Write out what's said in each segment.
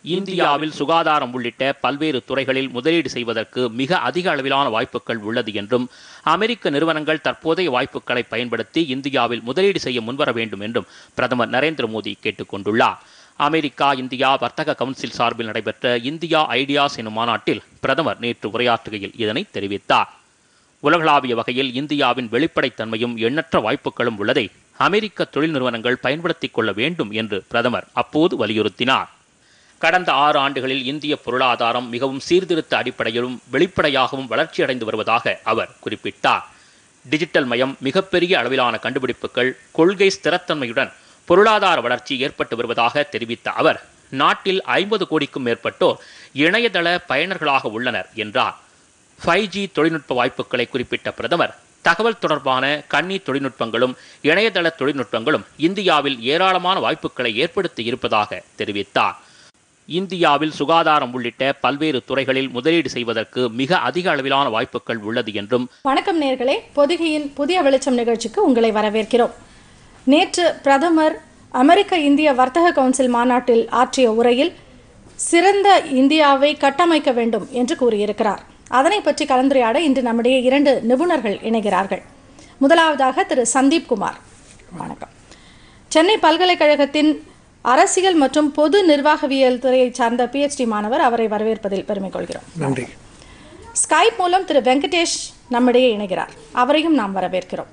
இந்தியாவில் சுகாதாரம் உள்ளிட்ட பல்வேறு துறைகளில் முதலீடு செய்வதற்கு மிக அதிக அளவிலான வாய்ப்புகள் உள்ளது என்றும் அமெரிக்க நிறுவனங்கள் தற்போதைய வாய்ப்புகளை பயன்படுத்தி இந்தியாவில் முதலீடு செய்ய முன்வர வேண்டும் என்றும் பிரதமர் நரேந்திர மோடி கேட்டுக் கொண்டுள்ளார் அமெரிக்கா இந்தியா வர்த்தக கவுன்சில் சார்பில் நடைபெற்ற இந்தியா ஐடியாஸ் எனும் மாநாட்டில் பிரதமர் நேற்று உரையாற்றுகையில் இதனை தெரிவித்தார் உலகளாவிய வகையில் இந்தியாவின் வெளிப்படைத்தன்மையும் எண்ணற்ற வாய்ப்புகளும் உள்ளதை அமெரிக்க தொழில் நிறுவனங்கள் பயன்படுத்திக் கொள்ள வேண்டும் என்று பிரதமர் அப்போது வலியுறுத்தினார் கடந்த ஆறு ஆண்டுகளில் இந்திய பொருளாதாரம் மிகவும் சீர்திருத்த அடிப்படையிலும் வெளிப்படையாகவும் வளர்ச்சியடைந்து வருவதாக அவர் குறிப்பிட்டார் டிஜிட்டல் மயம் மிகப்பெரிய அளவிலான கண்டுபிடிப்புகள் கொள்கை ஸ்திரத்தன்மையுடன் பொருளாதார வளர்ச்சி ஏற்பட்டு வருவதாக தெரிவித்த அவர் நாட்டில் ஐம்பது கோடிக்கும் மேற்பட்டோர் இணையதள பயனர்களாக உள்ளனர் என்றார் ஃபைவ் ஜி தொழில்நுட்ப வாய்ப்புகளை குறிப்பிட்ட பிரதமர் தகவல் தொடர்பான கண்ணி தொழில்நுட்பங்களும் இணையதள தொழில்நுட்பங்களும் இந்தியாவில் ஏராளமான வாய்ப்புகளை ஏற்படுத்தி இருப்பதாக தெரிவித்தார் இந்தியாவில் சுகாதாரம் உள்ளிட்ட பல்வேறு துறைகளில் முதலீடு செய்வதற்கு மிக அதிக அளவிலான வாய்ப்புகள் உள்ளது என்றும் வணக்கம் நேர்களே பொதிகையின் புதிய வெளிச்சம் நிகழ்ச்சிக்கு உங்களை வரவேற்கிறோம் நேற்று பிரதமர் அமெரிக்க இந்திய வர்த்தக கவுன்சில் மாநாட்டில் ஆற்றிய உரையில் சிறந்த இந்தியாவை கட்டமைக்க வேண்டும் என்று கூறியிருக்கிறார் அதனை பற்றி கலந்துரையாட இன்று நம்முடைய இரண்டு நிபுணர்கள் இணைகிறார்கள் முதலாவதாக திரு சந்தீப் குமார் வணக்கம் சென்னை பல்கலைக்கழகத்தின் அரசியல் மற்றும் பொது நிர்வாகவியல் துறையை சார்ந்த பிஹெச்டி மாணவர் அவரை வரவேற்பதில் பெருமை கொள்கிறோம் நன்றி ஸ்கைப் மூலம் திரு வெங்கடேஷ் நம்மிடையே இணைகிறார் அவரையும் நாம் வரவேற்கிறோம்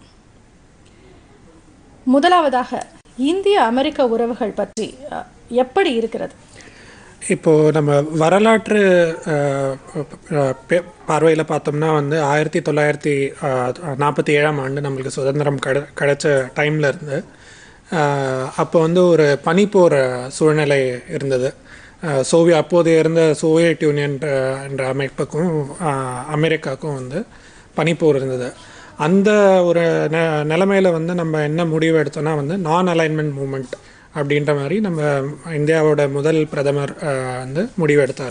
முதலாவதாக இந்திய அமெரிக்க உறவுகள் பற்றி அஹ், எப்படி இருக்கிறது இப்போது நம்ம வரலாற்று பார்வையில் பார்த்தோம்னா வந்து ஆயிரத்தி தொள்ளாயிரத்தி நாற்பத்தி ஏழாம் ஆண்டு நம்மளுக்கு சுதந்திரம் கட கிடைச்ச டைமில் இருந்து அஹ், அப்போ வந்து ஒரு பனிப்போர் சூழ்நிலை இருந்தது அஹ், சோவிய அப்போதைய இருந்த சோவியட் யூனியன் அஹ், என்ற அமைப்புக்கும் அஹ், அமெரிக்காவுக்கும் வந்து பனிப்போர் இருந்தது அந்த ஒரு நெ நிலமையில வந்து நம்ம என்ன முடிவு எடுத்தோம்னா வந்து நான் அலைன்மெண்ட் மூமெண்ட் அப்படின்ற மாதிரி நம்ம இந்தியாவோட முதல் பிரதமர் அஹ், வந்து முடிவு எடுத்தார்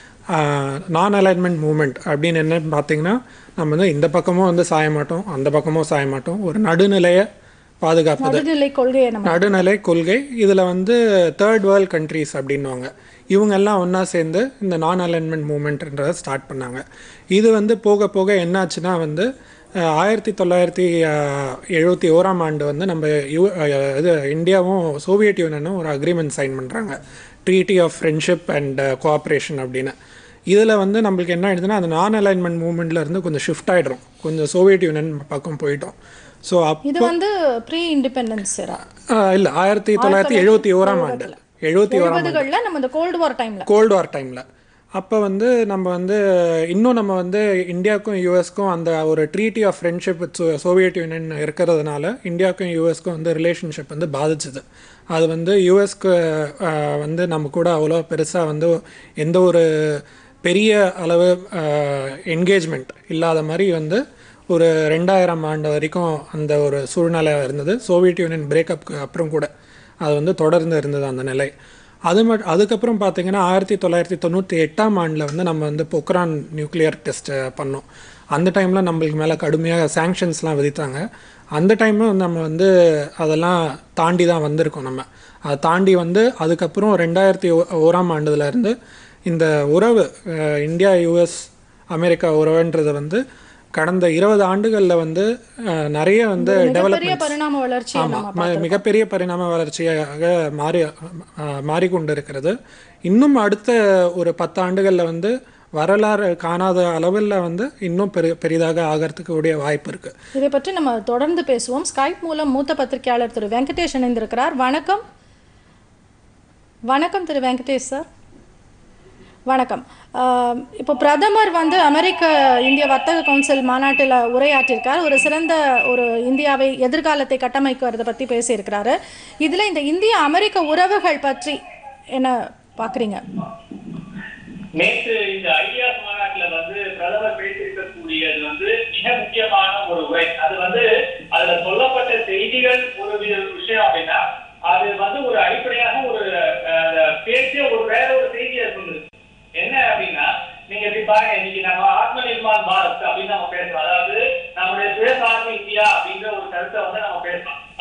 நான் அலைன்மெண்ட் மூமெண்ட் அப்படின்னு என்ன பார்த்தீங்கன்னா நம்ம வந்து இந்த பக்கமும் வந்து சாய மாட்டோம் அந்த பக்கமும் சாய மாட்டோம் ஒரு நடுநிலையை பாதுகாப்பது நடுநிலை கொள்கையை நம்ம நடுநிலை கொள்கை இதில் வந்து தேர்ட் வேர்ல்ட் கண்ட்ரீஸ் அப்படின்வாங்க இவங்க எல்லாம் ஒன்றா சேர்ந்து இந்த நான் அலைன்மெண்ட் மூமெண்ட்ன்றதை ஸ்டார்ட் பண்ணாங்க இது வந்து போக போக என்னாச்சுன்னா வந்து அஹ், ஆயிரத்தி தொள்ளாயிரத்தி அஹ், எழுபத்தி ஓராம் ஆண்டு வந்து நம்ம யூ அஹ், இது இந்தியாவும் சோவியட் யூனியனும் ஒரு அக்ரிமெண்ட் சைன் பண்ணுறாங்க treaty of friendship and cooperation அப்படின்னு இதில் வந்து நம்மளுக்கு என்ன ஆயிடுதுன்னா அந்த நான் அலைன்மெண்ட் மூமெண்ட்ல இருந்து கொஞ்சம் ஷிஃப்ட் ஆகிடும் கொஞ்சம் சோவியட் யூனியன் பக்கம் போயிட்டோம் ஸோ அப் இது வந்து ப்ரீ இண்டிபெண்டன்ஸ் எரா இல்லை ஆயிரத்தி தொள்ளாயிரத்தி எழுபத்தி ஓராம் ஆண்டு எழுபத்தி ஓராம் எழுபதுகள்ல நம்ம இந்த கோல்டு வார் டைம்ல கோல்டு வார் டைமில் அப்போ வந்து நம்ம வந்து இன்னும் நம்ம வந்து இந்தியாவுக்கும் யூஎஸ்க்கும் அந்த ஒரு treaty of friendship with Soviet Union இருக்கிறதுனால இந்தியாவுக்கும் யூஎஸ்க்கும் வந்து ரிலேஷன்ஷிப் வந்து பாதிச்சுது அது வந்து யூஎஸ்க்கு வந்து நம்ம கூட அவ்வளோ பெருசாக வந்து எந்த ஒரு பெரிய அளவு என்கேஜ்மெண்ட் இல்லாத மாதிரி வந்து ஒரு ரெண்டாயிரம் ஆண்டு வரைக்கும் அந்த ஒரு சூழ்நிலை இருந்தது சோவியட் யூனியன் பிரேக்கப்க்கு அப்புறம் கூட அது வந்து தொடர்ந்து இருந்தது அந்த நிலை அது மட் அதுக்கப்புறம் பார்த்தீங்கன்னா ஆயிரத்தி தொள்ளாயிரத்தி தொண்ணூற்றி எட்டாம் ஆண்டில் வந்து நம்ம வந்து பொக்ரான் நியூக்ளியர் டெஸ்ட்டை பண்ணோம் அந்த டைமில் நம்மளுக்கு மேலே கடுமையாக சாங்ஷன்ஸ்லாம் விதித்தாங்க அந்த டைமும் வந்து நம்ம வந்து அதெல்லாம் தாண்டி தான் வந்திருக்கோம் நம்ம அதை தாண்டி வந்து அதுக்கப்புறம் ரெண்டாயிரத்தி ஓ- ஓராம் ஆண்டுல இருந்து இந்த உறவு அஹ், இந்தியா யூஎஸ் அமெரிக்கா உறவுன்றது வந்து கடந்த இருபது ஆண்டுகளில் வந்து அஹ், நிறைய வந்து டெவலப் பெரிய பரிணாம வளர்ச்சியை ஆமா நம்ம ம- மிகப்பெரிய பரிணாம வளர்ச்சியாக மாறி அஹ், மாறிக்கொண்டு இருக்கிறது இன்னும் அடுத்த ஒரு பத்து ஆண்டுகளில் வந்து வரலாறு காணாத அளவில் வந்து இன்னும் பெரி பெரிதாக ஆகிறதுக்கு கூடிய வாய்ப்பு இருக்கு இதை பற்றி நம்ம தொடர்ந்து பேசுவோம் ஸ்கைப் மூலம் மூத்த பத்திரிகையாளர் திரு வெங்கடேஷ் இணைந்திருக்கிறார் வணக்கம் வணக்கம் திரு வெங்கடேஷ் சார் வணக்கம் ஆஹ் இப்போ பிரதமர் வந்து அமெரிக்க இந்திய வர்த்தக கவுன்சில் மாநாட்டில் உரையாற்றியிருக்கார் ஒரு சிறந்த ஒரு இந்தியாவை எதிர்காலத்தை கட்டமைக்கிறத பற்றி பேசியிருக்கிறாரு இதில் இந்த இந்திய அமெரிக்க உறவுகள் பற்றி என்ன பார்க்குறீங்க நேற்று இந்த ஐடியாஸ் மாநாட்டுல வந்து பிரதமர் பேசியிருக்கக்கூடியது வந்து மிக முக்கியமான ஒரு உரை அது வந்து அதுல சொல்லப்பட்ட செய்திகள் ஒரு வி- விஷயம் அப்படின்னா அது வந்து ஒரு அடிப்படையாக ஒரு அஹ், பேசிய ஒரு வேற ஒரு செய்தியை சொல்லுது என்ன அப்படின்னா நீங்க இப்படி பாருங்க இன்னைக்கு நம்ம ஆத்ம நிர்மான் பாரத் அப்படின்னு நம்ம பேசுறோம் அதாவது நம்முடைய சுயசார்பு இந்தியா அப்படின்ற ஒரு கருத்தை வந்து நம்ம பேசலாம்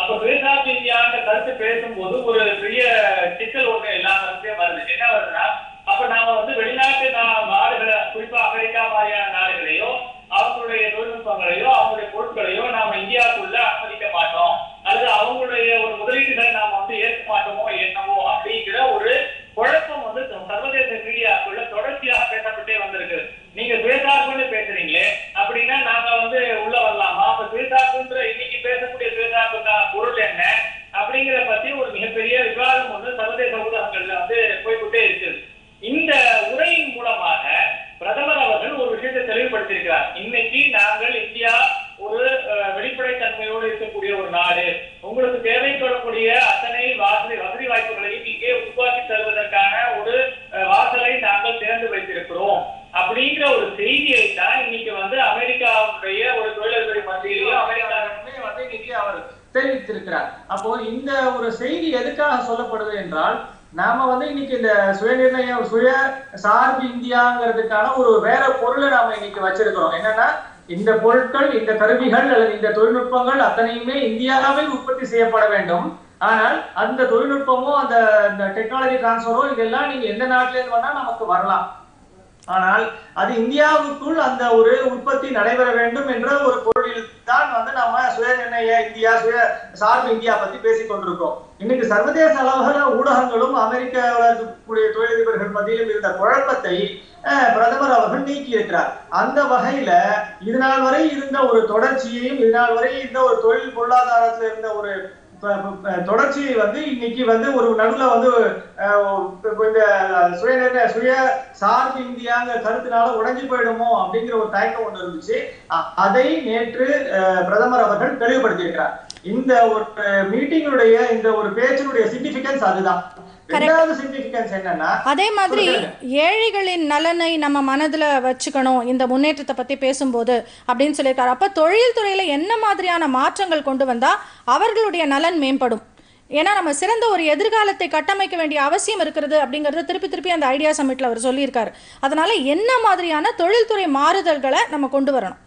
அப்ப சுயசார்பு இந்தியான்ற கருத்து பேசும்போது ஒரு பெரிய சிக்கல் ஒண்ணு எல்லாருமே வருது என்ன வருதுன்னா அப்ப நாம வந்து வெளிநாட்டு நா- நாடுகளை குறிப்பா அமெரிக்கா மாதிரியான நாடுகளையோ அவங்களுடைய தொழில்நுட்பங்களையோ அவங்களுடைய பொருட்களையோ நாம இந்தியாவுக்குள்ள அனுமதிக்க மாட்டோம் அல்லது அவங்களுடைய ஒரு முதலீடுகளை நாம வந்து ஏற்க மாட்டோமோ என்னவோ அப்படிங்கிற ஒரு குழப்பம் வந்து சர்வதேச மீடியாக்குள்ள தொடர்ச்சியாக பேசப்பட்டே வந்திருக்கு நீங்க சுயசார்புன்னு பேசுறீங்களே அப்படின்னா நாங்க வந்து உள்ள வரலாமா அப்ப சுயசார்புன்ற இன்னைக்கு பேசக்கூடிய சுயசார்புக்கான பொருள் என்ன அப்படிங்கிற பத்தி ஒரு மிகப்பெரிய விவாதம் வந்து சர்வதேச ஊடகங்கள்ல வந்து போய்கிட்டே இருக்குது இந்த உரையின் மூலமாக பிரதமர் அவர்கள் ஒரு விஷயத்தை தெளிவுபடுத்தியிருக்கிறார் இன்னைக்கு நாங்கள் இந்தியா ஒரு அஹ், வெளிப்படைத்தன்மையோடு இருக்கக்கூடிய ஒரு நாடு உங்களுக்கு தேவைப்படக்கூடிய அத்தனை வசதி வசதி வாய்ப்புகளையும் இங்கே உருவாக்கி தருவதற்கான ஒரு அஹ், வாசலை நாங்கள் திறந்து வைத்திருக்கிறோம் அப்படிங்கிற ஒரு செய்தியை தான் இன்னைக்கு வந்து அமெரிக்காவுடைய ஒரு தொழிலதிபர் மத்தியிலையும் அமெரிக்காவுமே வந்து இன்னைக்கு அவர் தெரிவித்திருக்கிறார் அப்போ இந்த ஒரு செய்தி எதுக்காக சொல்லப்படுது என்றால் நாம வந்து இன்னைக்கு இந்த சுயநிர்ணயம் சுய சார்பு இந்தியாங்கிறதுக்கான ஒரு வேற பொருளை நாம இன்னைக்கு வச்சிருக்கிறோம் என்னன்னா இந்த பொருட்கள் இந்த கருவிகள் அல்லது இந்த தொழில்நுட்பங்கள் அத்தனையுமே இந்தியாவில் உற்பத்தி செய்யப்பட வேண்டும் ஆனால் அந்த தொழில்நுட்பமோ அந்த டெக்னாலஜி டிரான்ஸ்ஃபரோ இதெல்லாம் நீங்க எந்த நாட்டில இருந்து வேணா நமக்கு வரலாம் ஆனால் அது இந்தியாவுக்குள் அந்த ஒரு உற்பத்தி நடைபெற வேண்டும் என்ற ஒரு பொருளில் தான் வந்து நம்ம சுயநிர்ணய இந்தியா சுய சார்பு இந்தியா பத்தி பேசிக் கொண்டிருக்கோம் இன்னைக்கு சர்வதேச அளவுல ஊடகங்களும் அமெரிக்காவில் இருக்கக்கூடிய தொழிலதிபர்கள் மத்தியிலும் இருந்த குழப்பத்தை அஹ், பிரதமர் அவர்கள் நீக்கி இருக்கிறார் அந்த வகையில இது நாள் வரை இருந்த ஒரு தொடர்ச்சியையும் இது நாள் வரை இருந்த ஒரு தொழில் பொருளாதாரத்துல இருந்த ஒரு ப- ப- ப- தொடர்ச்சியை வந்து இன்னைக்கு வந்து ஒரு நடுவுல வந்து அஹ், இப்ப இந்த சுய சுய சார்பு இந்தியாங்கிற கருத்தினால உடைஞ்சு போயிடுமோ அப்படிங்கிற ஒரு தயக்கம் ஒன்று இருந்துச்சு அ- அதை நேற்று அஹ், பிரதமர் அவர்கள் தெளிவுபடுத்தியிருக்கிறார் இந்த ஒரு மீட்டிங்குடைய இந்த ஒரு பேச்சினுடைய சிக்னிபிகன்ஸ் அதுதான் இரண்டாவது சிக்னிபிகன்ஸ் என்னன்னா அதே மாதிரி சொல்லுங்க. ஏழைகளின் நலனை நம்ம மனதில் வச்சுக்கணும் இந்த முன்னேற்றத்தை பற்றி பேசும்போது அப்படின்னு சொல்லியிருக்காரு அப்போ தொழில்துறையில் என்ன மாதிரியான மாற்றங்கள் கொண்டு வந்தால் அவர்களுடைய நலன் மேம்படும் ஏன்னா நம்ம சிறந்த ஒரு எதிர்காலத்தை கட்டமைக்க வேண்டிய அவசியம் இருக்கிறது அப்படிங்கறத திருப்பி திருப்பி அந்த ஐடியா சமிட்ல அவர் சொல்லியிருக்காரு அதனால என்ன மாதிரியான தொழில்துறை மாறுதல்களை நம்ம கொண்டு வரணும்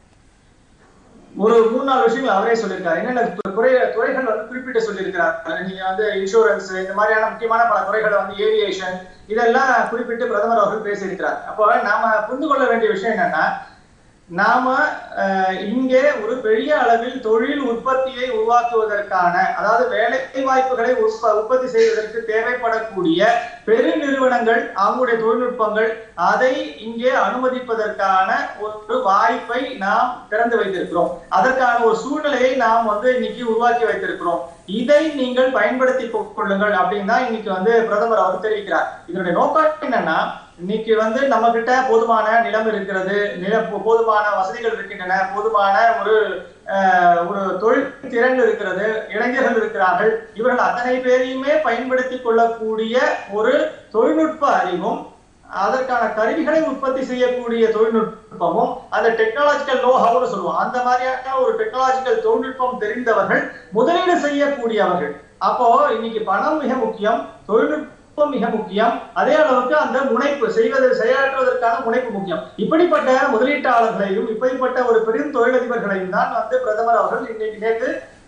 ஒரு மூணு நாலு விஷயங்கள் அவரே சொல்லியிருக்காரு என்னென்ன து- துறை துறைகள் வந்து குறிப்பிட்டு சொல்லியிருக்கிறார் நீங்க வந்து இன்சூரன்ஸ் இந்த மாதிரியான முக்கியமான பல துறைகளை வந்து ஏவியேஷன் இதெல்லாம் குறிப்பிட்டு பிரதமர் அவர்கள் பேசியிருக்கிறார் அப்போ நாம புரிந்து கொள்ள வேண்டிய விஷயம் என்னன்னா நாம அஹ், இங்கே ஒரு பெரிய அளவில் தொழில் உற்பத்தியை உருவாக்குவதற்கான அதாவது வேலை வாய்ப்புகளை உற்ப- உற்பத்தி செய்வதற்கு தேவைப்படக்கூடிய பெருநிறுவனங்கள் அவங்களுடைய தொழில்நுட்பங்கள் அதை இங்கே அனுமதிப்பதற்கான ஒரு வாய்ப்பை நாம் திறந்து வைத்திருக்கிறோம் அதற்கான ஒரு சூழ்நிலையை நாம் வந்து இன்னைக்கு உருவாக்கி வைத்திருக்கிறோம் இதை நீங்கள் பயன்படுத்தி கொள்ளுங்கள் அப்படின்னு தான் இன்னைக்கு வந்து பிரதமர் அவர் தெரிவிக்கிறார் இதனுடைய நோக்கம் என்னன்னா இன்னைக்கு வந்து நம்ம கிட்ட போதுமான நிலம் இருக்கிறது நில போ- போதுமான வசதிகள் இருக்கின்றன போதுமான ஒரு அஹ், ஒரு தொழில் திறன் இருக்கிறது இளைஞர்கள் இருக்கிறார்கள் இவர்கள் அத்தனை பேரையுமே பயன்படுத்தி கொள்ளக்கூடிய ஒரு தொழில்நுட்ப அறிவும் அதற்கான கருவிகளை உற்பத்தி செய்யக்கூடிய தொழில்நுட்பமும் அந்த டெக்னாலஜிக்கல் நோ ஹவுன்னு சொல்லுவோம் அந்த மாதிரியான ஒரு டெக்னாலஜிக்கல் தொழில்நுட்பம் தெரிந்தவர்கள் முதலீடு செய்யக்கூடியவர்கள் அப்போ இன்னைக்கு பணம் மிக முக்கியம் தொழில்நுட்பம் மிக முக்கியம் அதே அளவுக்கு அந்த முனைப்பு செய்வது செயலாற்றுவதற்கான முனைப்பு முக்கியம் இப்படிப்பட்ட முதலீட்டாளர்களையும் இப்படிப்பட்ட ஒரு பெரும் தொழிலதிபர்களையும் தான் வந்து பிரதமர் அவர்கள் இன்னைக்கு நேற்று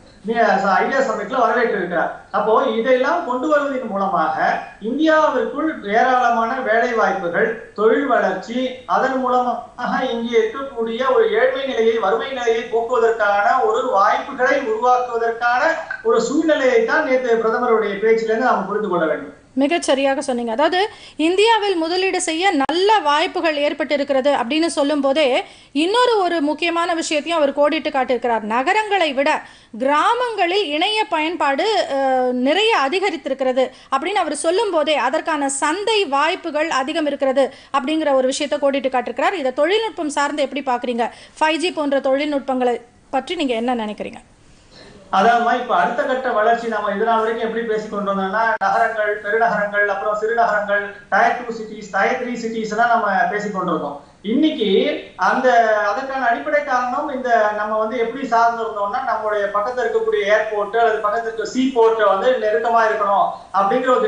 ஐடியா சமிட்ல வரவேற்று இருக்கிறார் அப்போ இதையெல்லாம் கொண்டு வருவதன் மூலமாக இந்தியாவிற்குள் ஏராளமான வேலை வாய்ப்புகள் தொழில் வளர்ச்சி அதன் மூலமாக இங்கே இருக்கக்கூடிய ஒரு ஏழ்மை நிலையை வறுமை நிலையை போக்குவதற்கான ஒரு வாய்ப்புகளை உருவாக்குவதற்கான ஒரு சூழ்நிலையை தான் நேற்று பிரதமருடைய பேச்சிலிருந்து நாம் புரிந்து கொள்ள வேண்டும் மிகச் சரியாக சொன்னீங்க அதாவது இந்தியாவில் முதலீடு செய்ய நல்ல வாய்ப்புகள் ஏற்பட்டிருக்கிறது அப்படின்னு சொல்லும் போதே இன்னொரு ஒரு முக்கியமான விஷயத்தையும் அவர் கோடிட்டு காட்டியிருக்கிறார் நகரங்களை விட கிராமங்களில் இணைய பயன்பாடு அஹ், நிறைய அதிகரித்திருக்கிறது அப்படின்னு அவர் சொல்லும் போதே அதற்கான சந்தை வாய்ப்புகள் அதிகம் இருக்கிறது அப்படிங்கிற ஒரு விஷயத்தை கோடிட்டு காட்டியிருக்கிறார் இதை தொழில்நுட்பம் சார்ந்து எப்படி பார்க்குறீங்க ஃபைவ் ஜி போன்ற தொழில்நுட்பங்களை பற்றி நீங்கள் என்ன நினைக்கிறீங்க அதாவதுமா இப்ப அடுத்த கட்ட வளர்ச்சி நம்ம இதனால் வரைக்கும் எப்படி பேசி கொண்டு வந்தோம்னா நகரங்கள் பெருநகரங்கள் அப்புறம் சிறுநகரங்கள் tier two cities tier three cities எல்லாம் நம்ம பேசி கொண்டிருந்தோம் இன்னைக்கு அந்த அதற்கான அடிப்படை காரணம் இந்த நம்ம வந்து எப்படி சார்ந்திருந்தோம்னா நம்மளுடைய பக்கத்துல இருக்கக்கூடிய ஏர்போர்ட் அல்லது பக்கத்துல இருக்க சீ போர்ட் வந்து நெருக்கமா இருக்கணும் அப்படிங்கிற ஒரு திட்டத்தை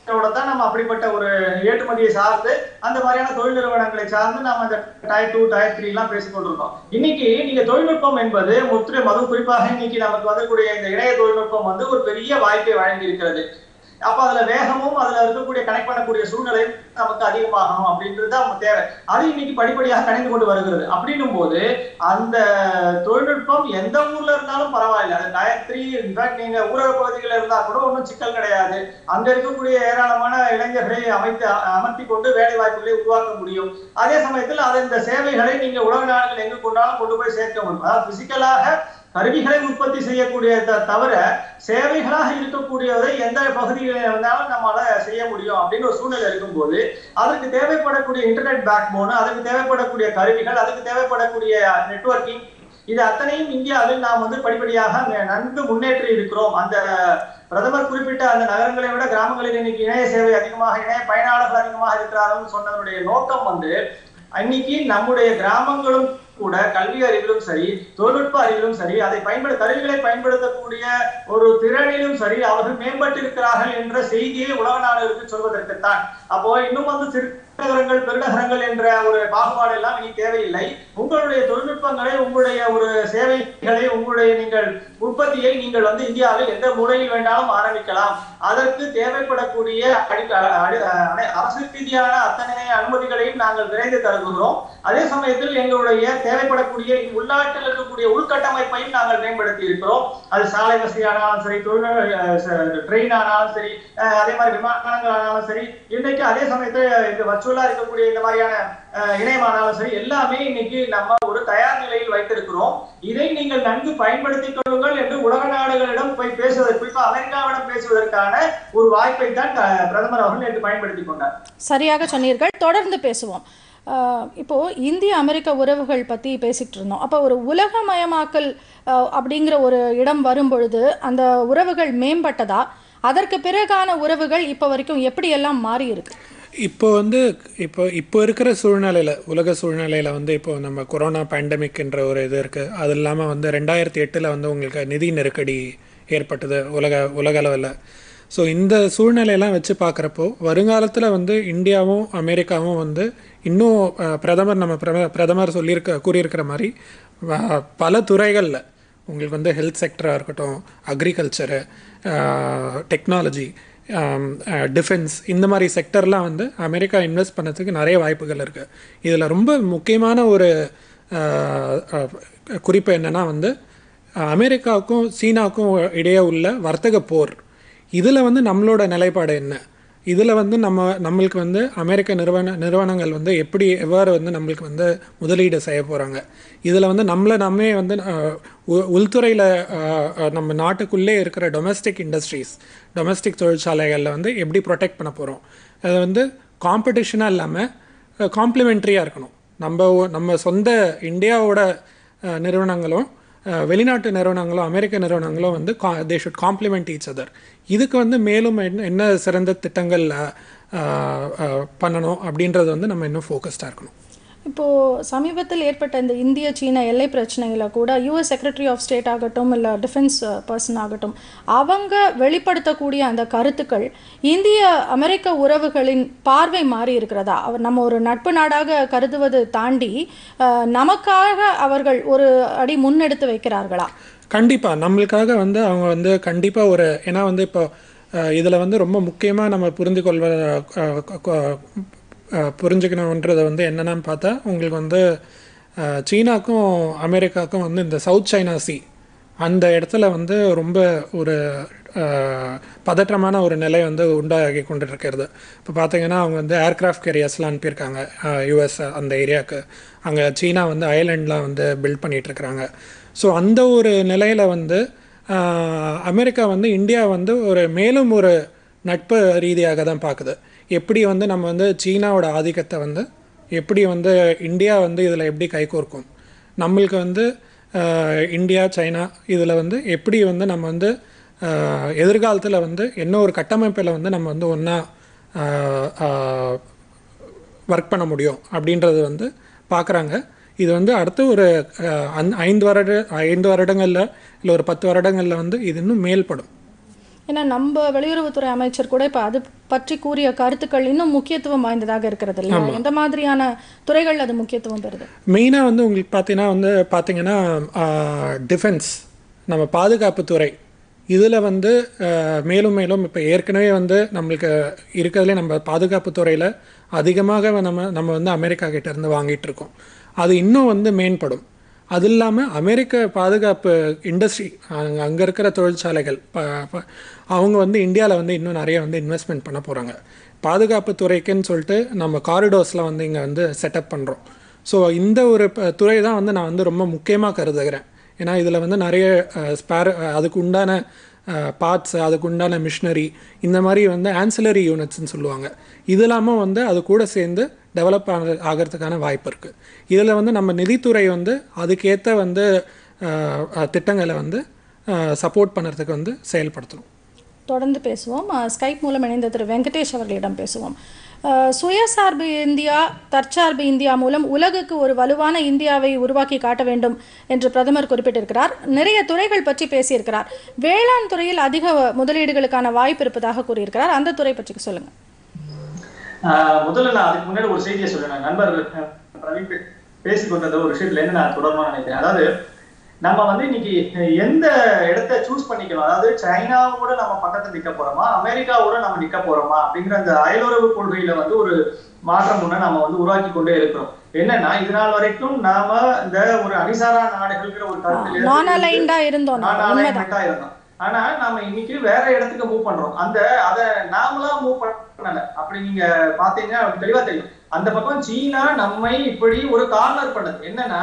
ோட தான் நம்ம அப்படிப்பட்ட ஒரு ஏற்றுமதியை சார்ந்து அந்த மாதிரியான தொழில் நிறுவனங்களை சார்ந்து நம்ம அந்த டயர் டூ டயர் த்ரீ எல்லாம் பேசிக் கொண்டிருக்கோம் இன்னைக்கு நீங்க தொழில்நுட்பம் என்பது முற்றிலும் அதுவும் குறிப்பாக இன்னைக்கு நமக்கு வரக்கூடிய இந்த இணைய தொழில்நுட்பம் வந்து ஒரு பெரிய வாய்ப்பை வழங்கி இருக்கிறது அப்ப அதுல வேகமும் அதுல இருக்கக்கூடிய கனெக்ட் பண்ணக்கூடிய சூழ்நிலையும் நமக்கு அதிகமாகணும் அப்படின்றது தான் அவங்க தேவை அது இன்னைக்கு படிப்படியாக கணிந்து கொண்டு வருகிறது அப்படின்னும் போது அந்த தொழில்நுட்பம் எந்த ஊர்ல இருந்தாலும் பரவாயில்ல அது டயர் த்ரீ இன்ஃபேக்ட் நீங்க ஊரக பகுதிகளில் இருந்தா கூட ஒன்றும் சிக்கல் கிடையாது அங்க இருக்கக்கூடிய ஏராளமான இளைஞர்களை அமைத்து அமர்த்தி கொண்டு வேலை வாய்ப்புகளை உருவாக்க முடியும் அதே சமயத்தில் அது இந்த சேவைகளை நீங்க உலக நாடுகள் எங்கு கொண்டாலும் கொண்டு போய் சேர்க்க முடியும் அதாவது பிசிக்கலாக கருவிகளை உற்பத்தி செய்யக்கூடிய தவிர சேவைகளாக இருக்கக்கூடியதை எந்த பகுதிகளில் இருந்தாலும் நம்மளால செய்ய முடியும் அப்படின்னு ஒரு சூழ்நிலை இருக்கும்போது அதற்கு தேவைப்படக்கூடிய இன்டர்நெட் பேக் போனு அதுக்கு தேவைப்படக்கூடிய கருவிகள் அதுக்கு தேவைப்படக்கூடிய நெட்வொர்க்கிங் இது அத்தனையும் இந்தியாவில் நாம் வந்து படிப்படியாக நன்கு முன்னேற்றி இருக்கிறோம் அந்த பிரதமர் குறிப்பிட்ட அந்த நகரங்களை விட கிராமங்களில் இன்னைக்கு இணைய சேவை அதிகமாக இணைய பயனாளர்கள் அதிகமாக இருக்கிறார்கள் சொன்னதனுடைய நோக்கம் வந்து இன்னைக்கு நம்முடைய கிராமங்களும் கூட கல்வி அறிவிலும் சரி தொழில்நுட்ப அறிவிலும் சரி அதை பயன்பட கருவிகளை பயன்படுத்தக்கூடிய ஒரு திறனிலும் சரி அவர்கள் மேம்பட்டிருக்கிறார்கள் என்ற செய்தியை உலக நாடுகளுக்கு சொல்வதற்குத்தான் அப்போ இன்னும் வந்து சிறு நகரங்கள் பெருநகரங்கள் என்ற ஒரு பாகுபாடு எல்லாம் இனி தேவையில்லை உங்களுடைய தொழில்நுட்பங்களை உங்களுடைய ஒரு சேவைகளை உங்களுடைய நீங்கள் உற்பத்தியை நீங்கள் வந்து இந்தியாவில் எந்த மூலையில் வேண்டாலும் ஆரம்பிக்கலாம் அதற்கு தேவைப்படக்கூடிய அரசு ரீதியான அத்தனை அனுமதிகளையும் நாங்கள் விரைந்து தருகிறோம் அதே சமயத்தில் எங்களுடைய தேவைப்படக்கூடிய உள்நாட்டில் இருக்கக்கூடிய உள்கட்டமைப்பையும் நாங்கள் மேம்படுத்தி இருக்கிறோம் அது சாலை வசதி ஆனாலும் சரி தொழில் ட்ரெயின் ஆனாலும் சரி அதே மாதிரி விமானங்கள் ஆனாலும் சரி இன்றைக்கு அதே சமயத்தில் இந்த வர்ச்சுவலா இருக்கக்கூடிய இந்த மாதிரியான இணையமானாலும் சரி எல்லாமே இன்னைக்கு நம்ம ஒரு தயார் நிலையில் வைத்திருக்கிறோம் இதை நீங்கள் நன்கு பயன்படுத்திக் கொள்ளுங்கள் என்று உலக நாடுகளிடம் போய் பேசுவதற்கு குறிப்பா அமெரிக்காவிடம் பேசுவதற்கான ஒரு வாய்ப்பை தான் பிரதமர் அவர்கள் நேற்று பயன்படுத்திக் கொண்டார் சரியாக சொன்னீர்கள் தொடர்ந்து பேசுவோம் இப்போ இந்திய அமெரிக்க உறவுகள் பற்றி பேசிகிட்டு இருந்தோம் அப்போ ஒரு உலகமயமாக்கல் அப்படிங்கிற ஒரு இடம் வரும்பொழுது அந்த உறவுகள் மேம்பட்டதா அதற்கு பிறகான உறவுகள் இப்போ வரைக்கும் எப்படியெல்லாம் மாறி இருக்கு இப்போ வந்து இப்போ இப்போ இருக்கிற சூழ்நிலையில் உலக சூழ்நிலையில் வந்து இப்போ நம்ம கொரோனா பேண்டமிக்ன்ற ஒரு இது இருக்குது அது இல்லாமல் வந்து ரெண்டாயிரத்தி எட்டில் வந்து உங்களுக்கு நிதி நெருக்கடி ஏற்பட்டது உலக உலக அளவில் ஸோ இந்த சூழ்நிலையெல்லாம் வச்சு பார்க்குறப்போ வருங்காலத்தில் வந்து இந்தியாவும் அமெரிக்காவும் வந்து இன்னும் பிரதமர் நம்ம பிரதமர் சொல்லியிருக்க கூறியிருக்கிற மாதிரி பல துறைகளில் உங்களுக்கு வந்து ஹெல்த் செக்டராக இருக்கட்டும் அக்ரிகல்ச்சரு டெக்னாலஜி டிஃபென்ஸ் இந்த மாதிரி செக்டர்லாம் வந்து அமெரிக்கா இன்வெஸ்ட் பண்ணதுக்கு நிறைய வாய்ப்புகள் இருக்குது இதில் ரொம்ப முக்கியமான ஒரு குறிப்பு என்னென்னா வந்து அமெரிக்காவுக்கும் சீனாவுக்கும் இடையே உள்ள வர்த்தக போர் இதில் வந்து நம்மளோட நிலைப்பாடு என்ன இதில் வந்து நம்ம நம்மளுக்கு வந்து அமெரிக்க நிறுவன நிறுவனங்கள் வந்து எப்படி எவ்வாறு வந்து நம்மளுக்கு வந்து முதலீடு செய்ய போகிறாங்க இதில் வந்து நம்மளை நம்மே வந்து உள்துறையில் நம்ம நாட்டுக்குள்ளே இருக்கிற டொமஸ்டிக் இண்டஸ்ட்ரீஸ் டொமஸ்டிக் தொழிற்சாலைகளில் வந்து எப்படி ப்ரொடெக்ட் பண்ண போகிறோம் அது வந்து காம்படிஷனாக இல்லாமல் காம்ப்ளிமெண்ட்ரியாக இருக்கணும் நம்ம நம்ம சொந்த இந்தியாவோட நிறுவனங்களும் வெளிநாட்டு நிறுவனங்களும் அமெரிக்க நிறுவனங்களும் வந்து கா they should complement each other இதுக்கு வந்து மேலும் என்ன என்ன சிறந்த திட்டங்கள் பண்ணணும் அப்படின்றது வந்து நம்ம இன்னும் ஃபோக்கஸ்டாக இருக்கணும் இப்போது சமீபத்தில் ஏற்பட்ட இந்த இந்திய சீன எல்லை பிரச்சனையில் கூட யூஎஸ் செக்ரட்டரி ஆஃப் ஸ்டேட் ஆகட்டும் இல்லை டிஃபென்ஸ் பர்சன் ஆகட்டும் அவங்க வெளிப்படுத்தக்கூடிய அந்த கருத்துக்கள் இந்திய அமெரிக்க உறவுகளின் பார்வை மாறி இருக்கிறதா அவர் நம்ம ஒரு நட்பு நாடாக கருதுவது தாண்டி நமக்காக அவர்கள் ஒரு அடி முன்னெடுத்து வைக்கிறார்களா கண்டிப்பாக நம்மளுக்காக வந்து அவங்க வந்து கண்டிப்பாக ஒரு ஏன்னா வந்து இப்போ இதில் வந்து ரொம்ப முக்கியமாக நம்ம புரிந்து கொள்வ புரிஞ்சுக்கணுன்றதை வந்து என்னென்னு பார்த்தா உங்களுக்கு வந்து சீனாக்கும் அமெரிக்காவுக்கும் வந்து இந்த சவுத் சைனா சி அந்த இடத்துல வந்து ரொம்ப ஒரு பதற்றமான ஒரு நிலை வந்து உண்டாகி கொண்டு இருக்கிறது இப்போ பார்த்தீங்கன்னா அவங்க வந்து ஏர்க்ராஃப்ட் கேரியர்ஸ்லாம் அனுப்பியிருக்காங்க யூஎஸ் அந்த ஏரியாவுக்கு அங்கே சீனா வந்து ஐலாண்ட்லாம் வந்து பில்ட் பண்ணிகிட்ருக்குறாங்க ஸோ அந்த ஒரு நிலையில் வந்து அமெரிக்கா வந்து இந்தியா வந்து ஒரு மேலும் ஒரு நட்பு ரீதியாக தான் பார்க்குது எப்படி வந்து நம்ம வந்து சீனாவோட ஆதிக்கத்தை வந்து எப்படி வந்து இந்தியா வந்து இதில் எப்படி கைகோர்க்கும் நம்மளுக்கு வந்து இந்தியா சைனா இதில் வந்து எப்படி வந்து நம்ம வந்து எதிர்காலத்தில் வந்து என்ன ஒரு கட்டமைப்பில் வந்து நம்ம வந்து ஒன்றா ஒர்க் பண்ண முடியும் அப்படின்றது வந்து பார்க்குறாங்க இது வந்து அடுத்த ஒரு ஐந்து வருட ஐந்து வருடங்களில் இல்லை ஒரு பத்து வருடங்களில் வந்து இது இன்னும் மேல்படும் ஏன்னா நம்ம வெளியுறவுத்துறை அமைச்சர் கூட இப்போ அது பற்றி கூறிய கருத்துக்கள் இன்னும் முக்கியத்துவம் வாய்ந்ததாக இருக்கிறது இல்லையா எந்த மாதிரியான துறைகள் அது முக்கியத்துவம் பெறுது மெயினாக வந்து உங்களுக்கு பார்த்தீங்கன்னா வந்து பார்த்தீங்கன்னா டிஃபென்ஸ் நம்ம பாதுகாப்புத்துறை இதில் வந்து ஆஹ், மேலும் மேலும் இப்போ ஏற்கனவே வந்து நம்மளுக்கு இருக்கிறதுலே நம்ம பாதுகாப்புத்துறையில் அதிகமாக நம்ம நம்ம வந்து அமெரிக்கா கிட்ட இருந்து வாங்கிட்டு இருக்கோம் அது இன்னும் வந்து மேம்படும் அது இல்லாமல் அமெரிக்க பாதுகாப்பு இண்டஸ்ட்ரி அங்கே அங்கே இருக்கிற தொழிற்சாலைகள் ப- ப- அவங்க வந்து இந்தியாவில் வந்து இன்னும் நிறைய வந்து இன்வெஸ்ட்மெண்ட் பண்ண போகிறாங்க பாதுகாப்பு துறைக்குன்னு சொல்லிட்டு நம்ம காரிடோர்ஸ்லாம் வந்து இங்கே வந்து செட்டப் பண்ணுறோம் ஸோ இந்த ஒரு ப- துறை தான் வந்து நான் வந்து ரொம்ப முக்கியமாக கருதுகிறேன் ஏன்னா இதில் வந்து நிறைய ஸ்பேர் அதுக்கு உண்டான பார்ட்ஸ் அதுக்கு உண்டான மிஷினரி இந்த மாதிரி வந்து ஆன்சிலரி யூனிட்ஸ்னு சொல்லுவாங்க இது இல்லாமல் வந்து அது கூட சேர்ந்து டெவலப் ஆக ஆகிறதுக்கான வாய்ப்பு இருக்குது இதில் வந்து நம்ம நிதித்துறை வந்து அதுக்கேற்ற வந்து அஹ், அஹ், திட்டங்களை வந்து சப்போர்ட் பண்ணுறதுக்கு வந்து செயல்படுத்தணும் தொடர்ந்து பேசுவோம் அஹ், ஸ்கைப் மூலம் இணைந்த திரு வெங்கடேஷ் அவர்களிடம் பேசுவோம் அஹ், சுயசார்பு இந்தியா தற்சார்பு இந்தியா மூலம் உலகுக்கு ஒரு வலுவான இந்தியாவை உருவாக்கி காட்ட வேண்டும் என்று பிரதமர் குறிப்பிட்டிருக்கிறார் நிறைய துறைகள் பற்றி பேசியிருக்கிறார் வேளாண் துறையில் அதிக முதலீடுகளுக்கான வாய்ப்பு இருப்பதாக கூறியிருக்கிறார் அந்த துறை பற்றி சொல்லுங்க ஆஹ் முதல்ல நான் அதுக்கு முன்னாடி ஒரு செய்தியை சொல்றேன் நண்பர் அஹ், பிரவீன் பே- பேசிக் கொண்டது ஒரு விஷயத்துல என்ன நான் தொடர்பா நினைக்கிறேன் அதாவது நம்ம வந்து இன்னைக்கு எந்த இடத்த சூஸ் பண்ணிக்கணும் அதாவது சைனாவோட நம்ம பக்கத்துல நிக்க போறோமா அமெரிக்காவோட நம்ம நிக்க போறோமா அப்படிங்கிற அந்த அயலுறவு கொள்கையில வந்து ஒரு மாற்றம் ஒண்ணு நம்ம வந்து உருவாக்கி கொண்டே இருக்கிறோம் என்னன்னா இது நாள் வரைக்கும் நாம இந்த ஒரு அணிசாரா நாடுகள்ங்கிற ஒரு கருத்துல நான் அலைண்டா இருந்தோம் நான் நாம. உண்மைதான் alignment ஆ இருந்தோம் ஆனா நாம இன்னைக்கு வேற இடத்துக்கு மூவ் பண்றோம் அந்த அத நாமளா மூவ் பண்ணல அப்படி நீங்க பாத்தீங்கன்னா தெளிவா தெரியும் அந்த பக்கம் சீனா நம்மை இப்படி ஒரு கார்னர் பண்ணுது என்னன்னா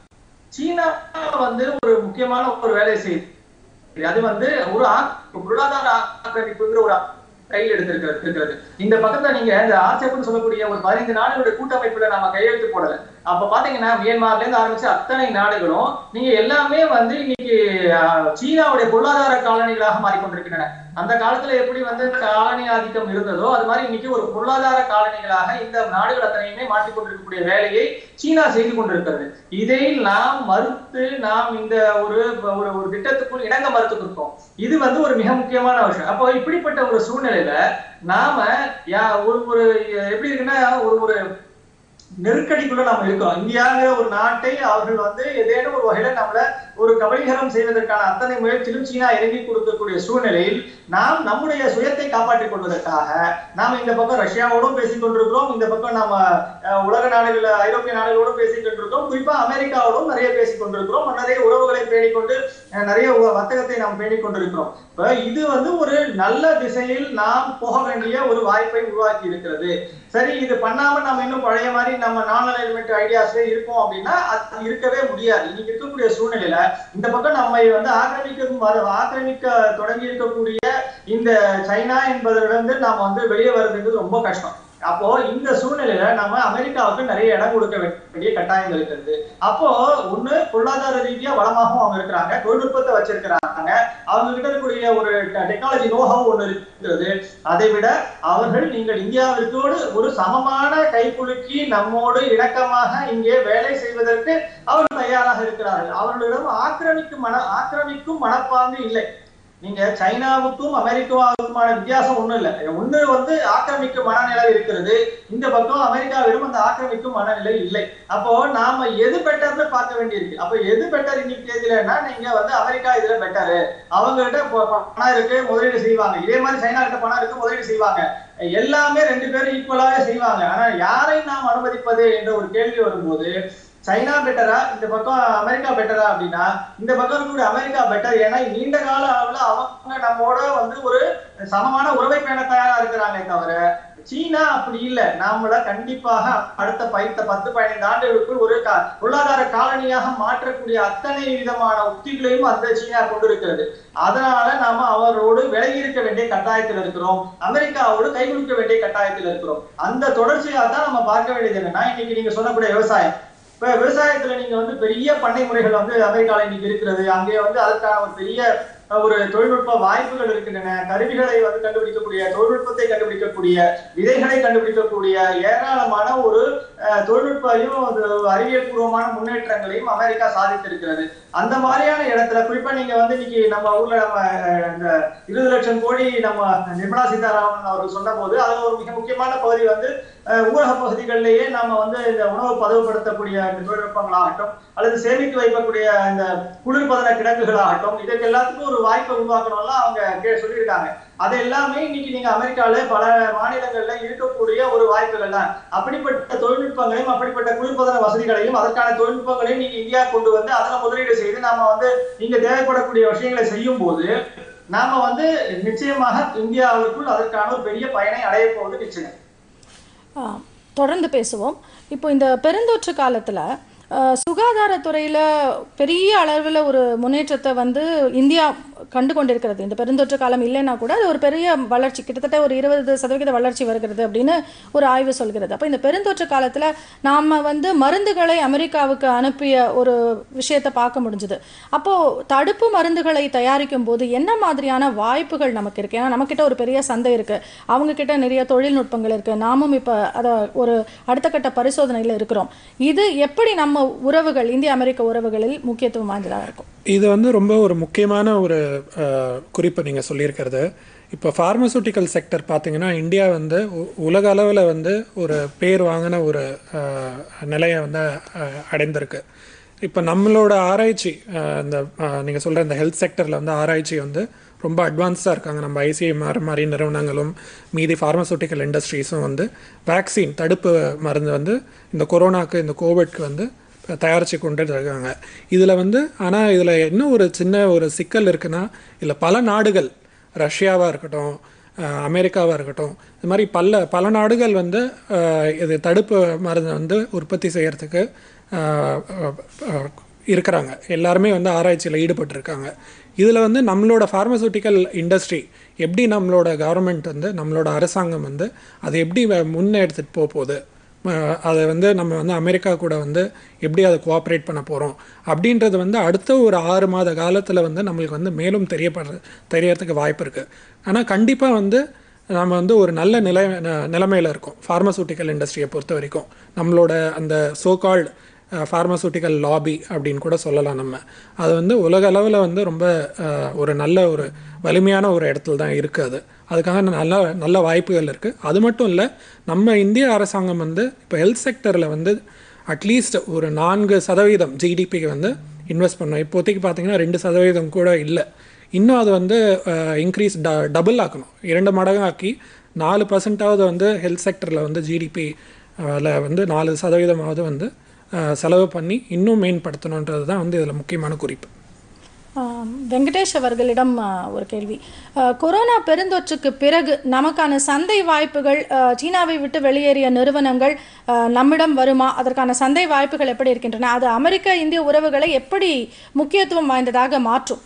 சீனா வந்து ஒரு முக்கியமான ஒரு வேலையை செய்யுது அது வந்து ஒரு ஆக்- பொருளாதார ஆக்கிரமிப்புங்கிற ஒரு கையில் எடுத்திருக்கிறது இருக்கிறது இந்த பக்கத்துல நீங்க இந்த ஆசைப்புன்னு சொல்லக்கூடிய ஒரு பதினைந்து நாடுகளுடைய கூட்டமைப்புல நம்ம கையெழுத்து போடல அப்ப பாத்தீங்கன்னா மியான்மர்ல இருந்து ஆரம்பிச்சு அத்தனை நாடுகளும் நீங்க எல்லாமே வந்து இன்னைக்கு ஆஹ், சீனாவுடைய பொருளாதார காலனிகளாக மாறிக்கொண்டிருக்கின்றன அந்த காலத்துல எப்படி வந்து காலனி ஆதிக்கம் இருந்ததோ அது மாதிரி இன்னைக்கு ஒரு பொருளாதார காலனிகளாக இந்த நாடுகள் அத்தனையுமே மாற்றிக்கொண்டிருக்கக்கூடிய வேலையை சீனா செய்து கொண்டிருக்கிறது இதை நாம் மறுத்து நாம் இந்த ஒரு ஒரு ஒரு திட்டத்துக்குள் இணங்க மறுத்து இருக்கோம் இது வந்து ஒரு மிக முக்கியமான விஷயம் அப்போ இப்படிப்பட்ட ஒரு சூழ்நிலையில நாம யா- ஒரு ஒரு எப்படி இருக்குன்னா ஒரு ஒரு நெருக்கடிக்குள்ள நம்ம இருக்கோம் இந்தியாங்கிற ஒரு நாட்டை அவர்கள் வந்து ஏதேனும் ஒரு வகையில நம்மள ஒரு கபலீகரம் செய்வதற்கான அத்தனை முயற்சியிலும் சீனா இறங்கி கொடுக்கக்கூடிய சூழ்நிலையில் நாம் நம்முடைய சுயத்தை காப்பாற்றிக் கொள்வதற்காக நாம இந்த பக்கம் ரஷ்யாவோடும் பேசிக் கொண்டிருக்கிறோம் இந்த பக்கம் நம்ம அஹ், உலக நாடுகள் ஐரோப்பிய நாடுகளோடும் பேசிக் கொண்டிருக்கிறோம் குறிப்பா அமெரிக்காவோடும் நிறைய பேசிக் கொண்டிருக்கிறோம் நிறைய உறவுகளை பேணிக்கொண்டு அஹ், நிறைய உ- வர்த்தகத்தை நாம் பேணிக் கொண்டிருக்கிறோம் இப்ப இது வந்து ஒரு நல்ல திசையில் நாம் போக வேண்டிய ஒரு வாய்ப்பை உருவாக்கி இருக்கிறது சரி இது பண்ணாம நம்ம இன்னும் பழைய மாதிரி நம்ம நான் அலைன்மெண்ட் ஐடியாஸ்ல இருக்கோம் அப்படின்னா அது இருக்கவே முடியாது இன்னைக்கு இருக்கக்கூடிய சூழ்நிலையில இந்த பக்கம் நம்மை வந்து ஆக்கிரமிக்க வர- ஆக்கிரமிக்க தொடங்கி இருக்கக்கூடிய இந்த சைனா என்பதிலிருந்து நாம வந்து வெளியே வர்றதுங்கிறது ரொம்ப கஷ்டம் அப்போ இந்த சூழ்நிலையில நம்ம அமெரிக்காவுக்கு நிறைய இடம் கொடுக்க வேண்டிய கட்டாயம் இருக்கிறது அப்போ ஒண்ணு பொருளாதார ரீதியா வளமாகவும் அவங்க இருக்கிறாங்க தொழில்நுட்பத்தை வச்சிருக்கிறாங்க அவங்க கிட்ட இருக்கக்கூடிய ஒரு டெக்னாலஜி நோஹவ் ஒண்ணு இருக்கிறது அதை விட அவர்கள் நீங்கள் இந்தியாவிற்கோடு ஒரு சமமான கைக்குலுக்கி நம்மோடு இணக்கமாக இங்கே வேலை செய்வதற்கு அவர்கள் தயாராக இருக்கிறார்கள் அவர்களிடம் ஆக்கிரமிக்கும் மன ஆக்கிரமிக்கும் மனப்பாங்கு இல்லை நீங்க சைனாவுக்கும் அமெரிக்காவுக்குமான வித்தியாசம் ஒண்ணும் இல்ல ஒண்ணு வந்து ஆக்கிரமிக்கும் மனநிலை இருக்கிறது இந்த பக்கம் அமெரிக்காவிடம் அந்த ஆக்கிரமிக்கும் மனநிலை இல்லை அப்போ நாம எது பெட்டர்னு பார்க்க வேண்டியிருக்கு அப்ப எது பெட்டர் இன்னைக்கு தேதியிலன்னா நீங்க வந்து அமெரிக்கா இதுல பெட்டரு அவங்க கிட்ட ப- ப- பணம் இருக்கு முதலீடு செய்வாங்க இதே மாதிரி சைனா கிட்ட பணம் இருக்கு முதலீடு செய்வாங்க எல்லாமே ரெண்டு பேரும் ஈக்குவலாவே செய்வாங்க ஆனா யாரை நாம் அனுமதிப்பது என்ற ஒரு கேள்வி வரும்போது சைனா பெட்டரா இந்த பக்கம் அமெரிக்கா பெட்டரா அப்படின்னா இந்த பக்கம் இருக்கக்கூடிய அமெரிக்கா பெட்டர் ஏன்னா நீண்ட கால அளவுல அவங்க நம்மோட வந்து ஒரு சமமான உறவை பேண தயாரா இருக்கிறாங்களே தவிர சீனா அப்படி இல்ல நாமள கண்டிப்பாக அடுத்த பைத்த பத்து பதினைந்து ஆண்டுகளுக்குள் ஒரு கா- பொருளாதார காலனியாக மாற்றக்கூடிய அத்தனை விதமான உத்திகளையும் அந்த சீனா கொண்டிருக்கிறது அதனால நாம அவரோடு விலகி இருக்க வேண்டிய கட்டாயத்தில் இருக்கிறோம் அமெரிக்காவோடு கைகுலுக்க வேண்டிய கட்டாயத்தில் இருக்கிறோம் அந்த தொடர்ச்சியா தான் நம்ம பார்க்க வேண்டியது என்னன்னா இன்னைக்கு நீங்க சொல்லக்கூடிய விவசாயம் இப்ப விவசாயத்துல நீங்க வந்து பெரிய பண்ணை முறைகள் வந்து அமெரிக்கால இன்னைக்கு இருக்கிறது அங்கே வந்து அதுக்கான ஒரு பெரிய அஹ், ஒரு தொழில்நுட்ப வாய்ப்புகள் இருக்கின்றன கருவிகளை வந்து கண்டுபிடிக்கக்கூடிய தொழில்நுட்பத்தை கண்டுபிடிக்கக்கூடிய விதைகளை கண்டுபிடிக்கக்கூடிய ஏராளமான ஒரு அஹ், தொழில்நுட்பையும் ஒரு அறிவியல் பூர்வமான முன்னேற்றங்களையும் அமெரிக்கா சாதித்திருக்கிறது அந்த மாதிரியான இடத்துல குறிப்பா நீங்க வந்து இன்னைக்கு நம்ம ஊர்ல நம்ம அஹ், இந்த இருபது லட்சம் கோடி நம்ம நிர்மலா சீதாராமன் அவர்கள் சொன்ன போது அதுல ஒரு மிக முக்கியமான பகுதி வந்து அஹ், ஊரக பகுதிகளிலேயே நாம வந்து இந்த உணவு பதவுபடுத்தக்கூடிய இந்த தொழில்நுட்பங்களாகட்டும் அல்லது சேமித்து வைக்கக்கூடிய இந்த குளிர்பதன கிடங்குகளாகட்டும் இதற்கு எல்லாத்துக்கும் ஒரு வாய்ப்பை உருவாக்கணும்லாம் அவங்க கே- சொல்லியிருக்காங்க அது எல்லாமே இன்னைக்கு நீங்க அமெரிக்கால பல மாநிலங்கள்ல இருக்கக்கூடிய ஒரு வாய்ப்புகள் தான் அப்படிப்பட்ட தொழில்நுட்பங்களையும் அப்படிப்பட்ட குளிர்பதன வசதிகளையும் அதற்கான தொழில்நுட்பங்களையும் நீங்க இந்தியா கொண்டு வந்து அதில் முதலீடு செய்து நாம வந்து இங்க தேவைப்படக்கூடிய விஷயங்களை செய்யும் போது நாம வந்து நிச்சயமாக இந்தியாவிற்குள் அதற்கான ஒரு பெரிய பயனை அடைய போவது நிச்சயம் ஆ, தொடர்ந்து பேசுவோம் இப்போ இந்த பெருந்தொற்று காலத்தில் சுகாதாரத்துறையில் பெரிய அளவில் ஒரு முன்னேற்றத்தை வந்து இந்தியா கண்டு கொண்டிருக்கிறது இந்த பெருந்தொற்று காலம் இல்லைன்னா கூட அது ஒரு பெரிய வளர்ச்சி கிட்டத்தட்ட ஒரு இருபது சதவீத வளர்ச்சி வருகிறது அப்படின்னு ஒரு ஆய்வு சொல்கிறது அப்போ இந்த பெருந்தொற்று காலத்தில் நாம் வந்து மருந்துகளை அமெரிக்காவுக்கு அனுப்பிய ஒரு விஷயத்தை பார்க்க முடிஞ்சுது அப்போது தடுப்பு மருந்துகளை தயாரிக்கும் போது என்ன மாதிரியான வாய்ப்புகள் நமக்கு இருக்குது ஏன்னா நம்மக்கிட்ட ஒரு பெரிய சந்தை இருக்குது அவங்கக்கிட்ட நிறைய தொழில்நுட்பங்கள் இருக்குது நாமும் இப்போ அதை ஒரு அடுத்த கட்ட பரிசோதனையில் இருக்கிறோம் இது எப்படி நம்ம உறவுகள் இந்திய அமெரிக்க உறவுகளில் முக்கியத்துவம் வாய்ந்ததாக இருக்கும் இது வந்து ரொம்ப ஒரு முக்கியமான ஒரு அஹ், குறிப்பு நீங்கள் சொல்லியிருக்கிறது இப்போ ஃபார்மசூட்டிக்கல் செக்டர் பார்த்தீங்கன்னா இந்தியா வந்து உ- உலக அளவில் வந்து ஒரு பேர் வாங்கின ஒரு அஹ், நிலையை வந்து அஹ், அடைந்திருக்கு இப்போ நம்மளோட ஆராய்ச்சி அஹ், இந்த நீங்கள் சொல்கிற இந்த ஹெல்த் செக்டரில் வந்து ஆராய்ச்சி வந்து ரொம்ப அட்வான்ஸ்டாக இருக்காங்க நம்ம ஐசிஎம்ஆர் மாதிரி நிறுவனங்களும் மீதி ஃபார்மசூட்டிக்கல் இண்டஸ்ட்ரீஸும் வந்து வேக்சின் தடுப்பு மருந்து வந்து இந்த கொரோனாக்கு இந்த கோவிட்க்கு வந்து தயாரித்து கொண்டு இருக்காங்க இதில் வந்து ஆனால் இதில் என்ன ஒரு சின்ன ஒரு சிக்கல் இருக்குன்னா இதில் பல நாடுகள் ரஷ்யாவாக இருக்கட்டும் அஹ், அமெரிக்காவாக இருக்கட்டும் இது மாதிரி பல பல நாடுகள் வந்து அஹ், இது தடுப்பு மருந்து வந்து உற்பத்தி செய்கிறதுக்கு இருக்கிறாங்க எல்லாருமே வந்து ஆராய்ச்சியில் ஈடுபட்டிருக்காங்க இதில் வந்து நம்மளோட ஃபார்மசூட்டிக்கல் இண்டஸ்ட்ரி எப்படி நம்மளோட கவர்மெண்ட் வந்து நம்மளோட அரசாங்கம் வந்து அதை எப்படி வ- முன்னே எடுத்துகிட்டு போக போகுது அஹ் அதை வந்து நம்ம வந்து அமெரிக்கா கூட வந்து எப்படி அதை கோஆப்ரேட் பண்ண போகிறோம் அப்படின்றது வந்து அடுத்த ஒரு ஆறு மாத காலத்தில் வந்து நம்மளுக்கு வந்து மேலும் தெரியப்படுற தெரியறதுக்கு வாய்ப்பு இருக்குது ஆனால் கண்டிப்பாக வந்து நம்ம வந்து ஒரு நல்ல நிலை ந- நிலைமையில இருக்கோம் ஃபார்மசூட்டிக்கல் இண்டஸ்ட்ரியை பொறுத்த வரைக்கும் நம்மளோட அந்த சோகால்டு ஃபார்மசூட்டிக்கல் லாபி அப்படின்னு கூட சொல்லலாம் நம்ம அது வந்து உலக அளவில் வந்து ரொம்ப அஹ், ஒரு நல்ல ஒரு வலிமையான ஒரு இடத்துல தான் இருக்குது அது அதுக்காக நல்ல நல்ல வாய்ப்புகள் இருக்குது அது மட்டும் இல்லை நம்ம இந்திய அரசாங்கம் வந்து இப்போ ஹெல்த் செக்டரில் வந்து அட்லீஸ்ட் ஒரு நான்கு சதவீதம் ஜிடிபிக்கு வந்து இன்வெஸ்ட் பண்ணோம் இப்போதைக்கு பார்த்தீங்கன்னா ரெண்டு சதவீதம் கூட இல்லை இன்னும் அது வந்து இன்க்ரீஸ் ட டபுள் ஆக்கணும் இரண்டு மடங்காக்கி நாலு பர்சன்டாவது வந்து ஹெல்த் செக்டரில் வந்து ஜிடிபி வந்து நாலு சதவீதமாவது வந்து அஹ், செலவு பண்ணி இன்னும் மேம்படுத்தணுன்றது தான் வந்து இதில் முக்கியமான குறிப்பு ஆம், வெங்கடேஷ் அவர்களிடம் ஆ, ஒரு கேள்வி ஆ, கொரோனா பெருந்தொற்றுக்கு பிறகு நமக்கான சந்தை வாய்ப்புகள் ஆ, சீனாவை விட்டு வெளியேறிய நிறுவனங்கள் ஆ, நம்மிடம் வருமா அதற்கான சந்தை வாய்ப்புகள் எப்படி இருக்கின்றன அது அமெரிக்க இந்திய உறவுகளை எப்படி முக்கியத்துவம் வாய்ந்ததாக மாற்றும்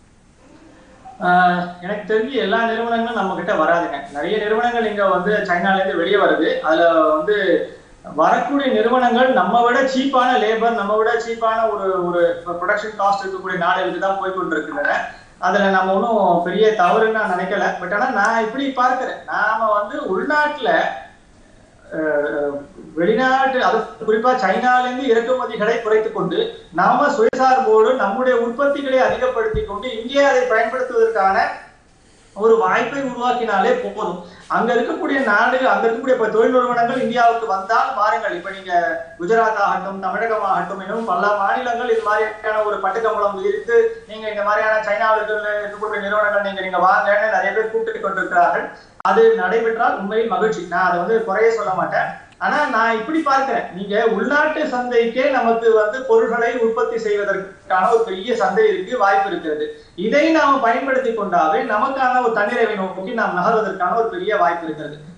ஆஹ் எனக்கு தெரிஞ்சு எல்லா நிறுவனங்களும் நம்ம கிட்ட வராதுங்க நிறைய நிறுவனங்கள் இங்க வந்து சைனால இருந்து வெளியே வருது அதுல வந்து வரக்கூடிய நிறுவனங்கள் நம்ம விட சீப்பான லேபர் நம்ம விட சீப்பான ஒரு ஒரு ப்ரொடக்ஷன் காஸ்ட் இருக்கக்கூடிய நாடுகளுக்கு தான் போய் கொண்டிருக்கின்றன அதுல நம்ம ஒன்றும் பெரிய தவறுன்னு நான் நினைக்கல பட் ஆனா நான் இப்படி பார்க்கிறேன் நாம வந்து உள்நாட்டுல அஹ், வெளிநாட்டு அது குறிப்பா சைனால இருந்து இறக்குமதிகளை குறைத்துக் கொண்டு நாம சுயசார்போடு நம்முடைய உற்பத்திகளை அதிகப்படுத்திக் கொண்டு இங்கே அதை பயன்படுத்துவதற்கான ஒரு வாய்ப்பை உருவாக்கினாலே போதும் அங்க இருக்கக்கூடிய நாடுகள் அங்க இருக்கக்கூடிய இப்ப தொழில் நிறுவனங்கள் இந்தியாவுக்கு வந்தால் பாருங்கள் இப்ப நீங்க குஜராத் ஆகட்டும் தமிழகம் ஆகட்டும் இன்னும் பல மாநிலங்கள் இது மாதிரியான ஒரு பட்டுக்கம்பளம் விரித்து நீங்க இந்த மாதிரியான சைனாவில் இருக்கிற- இருக்கக்கூடிய நிறுவனங்கள் நீங்க நீங்க வாங்கன்னு நிறைய பேர் கூப்பிட்டு கொண்டிருக்கிறார்கள் அது நடைபெற்றால் உண்மையில் மகிழ்ச்சி நான் அதை வந்து குறைய சொல்ல மாட்டேன் ஆனா நான் இப்படி பார்க்கிறேன் நீங்க உள்நாட்டு சந்தைக்கே நமக்கு வந்து பொருட்களை உற்பத்தி செய்வதற்கான ஒரு பெரிய சந்தை இருக்கு வாய்ப்பு இருக்கிறது இதை நாம பயன்படுத்தி கொண்டாவே நமக்கான ஒரு தன்னிறைவை நோக்கி நாம் நகர்வதற்கான ஒரு பெரிய வாய்ப்பு இருக்கிறது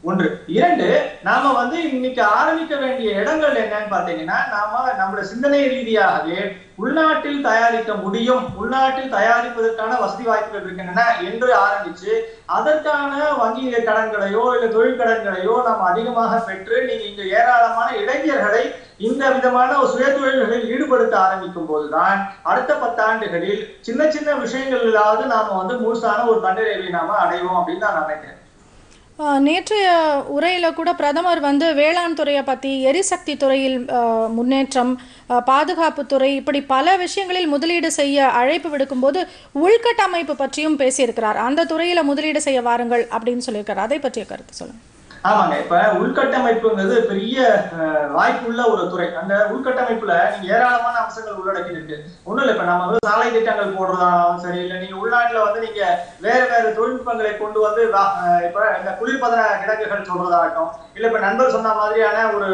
ஒன்று இரண்டு நாம வந்து இன்னைக்கு ஆரம்பிக்க வேண்டிய இடங்கள் என்னன்னு பாத்தீங்கன்னா நாம நம்மளுடைய சிந்தனை ரீதியாகவே உள்நாட்டில் தயாரிக்க முடியும் உள்நாட்டில் தயாரிப்பதற்கான வசதி வாய்ப்புகள் இருக்கின்றன என்று ஆரம்பிச்சு அதற்கான வங்கி கடன்களையோ இல்ல தொழில் கடன்களையோ நாம் அதிகமாக பெற்று நீங்க இங்க ஏராளமான இளைஞர்களை இந்த விதமான ஒரு சுயதொழில்களில் ஈடுபடுத்த ஆரம்பிக்கும் போதுதான் அடுத்த பத்தாண்டுகளில் சின்ன சின்ன விஷயங்களிலாவது நாம வந்து முழுசான ஒரு தன்னிறைவை நாம அடைவோம் அப்படின்னு நான் நினைக்கிறேன் ஆஹ் நேற்றைய உரையில் கூட பிரதமர் வந்து வேளாண் துறையை பற்றி எரிசக்தி துறையில் ஆஹ் முன்னேற்றம் ஆஹ் பாதுகாப்புத் துறை இப்படி பல விஷயங்களில் முதலீடு செய்ய அழைப்பு விடுக்கும்போது உள்கட்டமைப்பு பற்றியும் பேசியிருக்கிறார் அந்த துறையில் முதலீடு செய்ய வாருங்கள் அப்படின்னு சொல்லியிருக்காரு அதை பற்றிய கருத்து சொல்லுங்க ஆமாங்க இப்ப உள்கட்டமைப்புங்கிறது பெரிய அஹ், வாய்ப்புள்ள ஒரு துறை அந்த உள்கட்டமைப்புல நீங்க ஏராளமான அம்சங்கள் உள்ளடக்கி இருக்கு ஒண்ணும் இல்ல இப்ப நம்ம வந்து சாலை திட்டங்கள் போடுறதாலும் சரி இல்ல நீங்க உள்நாட்டுல வந்து நீங்க வேற வேற தொழில்நுட்பங்களை கொண்டு வந்து வா- அஹ், இப்ப இந்த குளிர்பதன கிடங்குகள் சொல்றதாகட்டும் இல்ல இப்ப நண்பர் சொன்ன மாதிரியான ஒரு